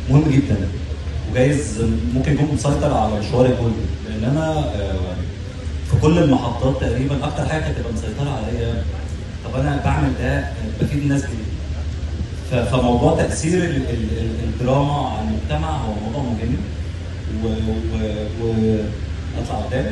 مهم جدا وجايز ممكن يكون مسيطر على مشوار الجول لان انا آه، في كل المحطات تقريبا اكتر حاجه كانت تبقى مسيطره عليا طب انا بعمل ده بفيد الناس بايه؟ ف- فموضوع تاثير ال- ال- ال- الدراما على المجتمع هو موضوع مهم و, و, و... اطلع قدام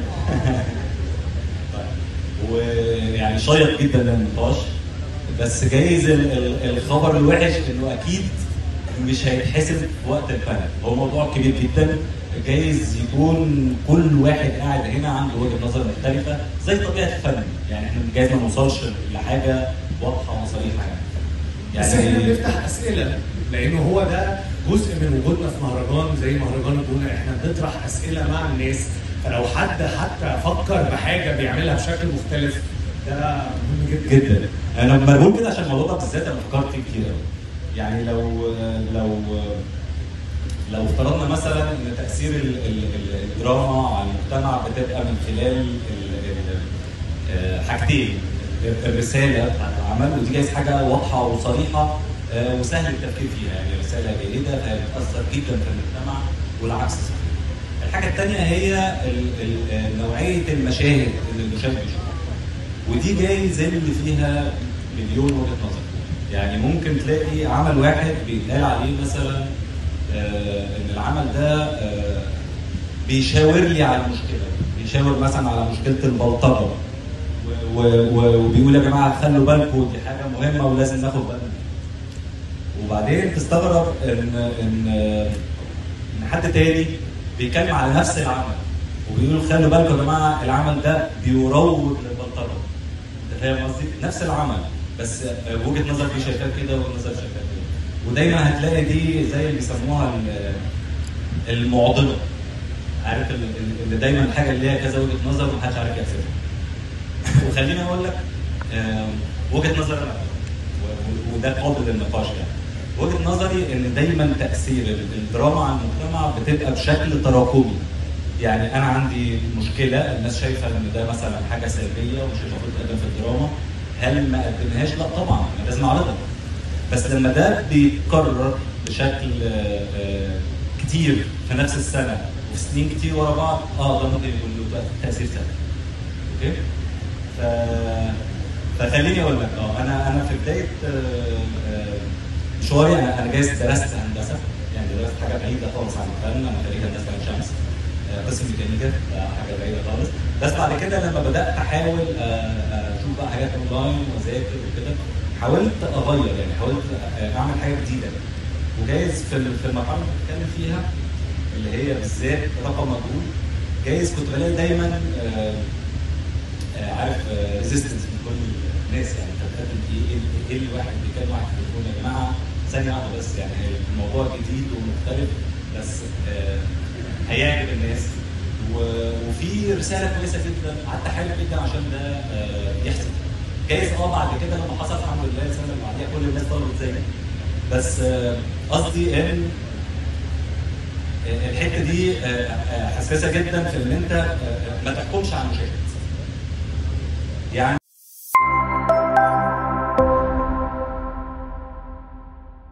طيب. ويعني شيق جدا النقاش بس جايز ال- ال- الخبر الوحش انه اكيد مش هيتحسب في وقت البانل هو موضوع كبير جدا جايز يكون كل واحد قاعد هنا عنده وجهه نظر مختلفه زي طبيعه الفن يعني احنا جايز ما نوصلش لحاجه واضحه وصريحه يعني بس احنا بنفتح اسئله لانه هو ده جزء من وجودنا في مهرجان زي مهرجان الجونه احنا بنطرح اسئله مع الناس فلو حد حتى فكر بحاجه بيعملها بشكل مختلف ده مهم جدا جدا انا لما بقول كده عشان الموضوع ده بالذات انا فكرت فيه كتير قوي يعني لو لو لو افترضنا مثلا ان تاثير ال- ال- ال- الدراما على المجتمع بتبقى من خلال ال- ال- آه، حاجتين الرساله بتاعت العمل ودي جايز حاجه واضحه وصريحه آه، وسهل التفكير فيها يعني رساله جيده فهي بتاثر جدا في المجتمع والعكس صحيح. الحاجه الثانيه هي ال- ال- آه، نوعيه المشاهد اللي المشاهد بيشوفها ودي جايز اللي فيها مليون وجهه نظر يعني ممكن تلاقي عمل واحد بيتقال عليه مثلا آه ان العمل ده آه بيشاور لي على المشكله بيشاور مثلا على مشكله البلطجه و- و- و- وبيقول يا جماعه خلوا بالكم دي حاجه مهمه ولازم ناخد بالنا منها. وبعدين تستغرب ان ان ان حد تاني بيتكلم على نفس العمل وبيقول خلوا بالكم يا جماعه العمل ده بيروج للبلطجه انت فاهم قصدي؟ نفس العمل بس آه، وجهه نظر دي شايفاه كده وجهه نظر شايفاه كده ودايما هتلاقي دي زي اللي بيسموها ال- المعضله عارف ال- ال- اللي دايما الحاجه اللي ليها كذا وجهه نظر ومحدش عارف يحسبها وخليني اقول لك آم، وجهه نظر أنا، و- و- وده قابل للنقاش يعني وجهه نظري ان دايما تاثير ال- الدراما على المجتمع بتبقى بشكل تراكمي يعني انا عندي مشكله الناس شايفه ان ده مثلا حاجه سلبيه ومش المفروض تقدم في الدراما هل ما قدمهاش؟ لا طبعا أنا لازم اعرضها بس لما ده بيتكرر بشكل آه، آه، كتير في نفس السنه وفي سنين كتير ورا بعض اه ده ممكن يكون له تاثير سلبي اوكي ف فخليني اقول لك اه انا انا في بدايه آه، آه، مشواري انا انا جايز درست هندسه يعني درست حاجه بعيده خالص عن الفن انا خريج هندسه عين شمس آه، قسم ميكانيكا ده حاجه بعيده خالص بس بعد كده لما بدات احاول آه، آه، اشوف بقى حاجات اونلاين واذاكر وكده حاولت اغير يعني حاولت آه، اعمل حاجه جديده وجايز في ال- في المرحله اللي بتكلم فيها اللي هي بالذات رقم مجهول جايز كنت بلاقي دايما آه، آه، عارف ريزيستنس من كل الناس يعني انت بتقدم ايه ايه ايه اللي واحد بيتكلم واحد في التليفون يا جماعه ثانيه واحده بس يعني الموضوع جديد ومختلف بس آه، هيعجب الناس و- وفي رساله كويسه جدا قعدت احارب جدا عشان ده آه، يحصل جايز اه بعد كده لما حصل الحمد لله السنه اللي بعديها كل الناس طلبت زيي بس آه، قصدي ان آه، الحته دي آه، آه، حساسه جدا في ان انت آه، ما تحكمش على المشاهد يعني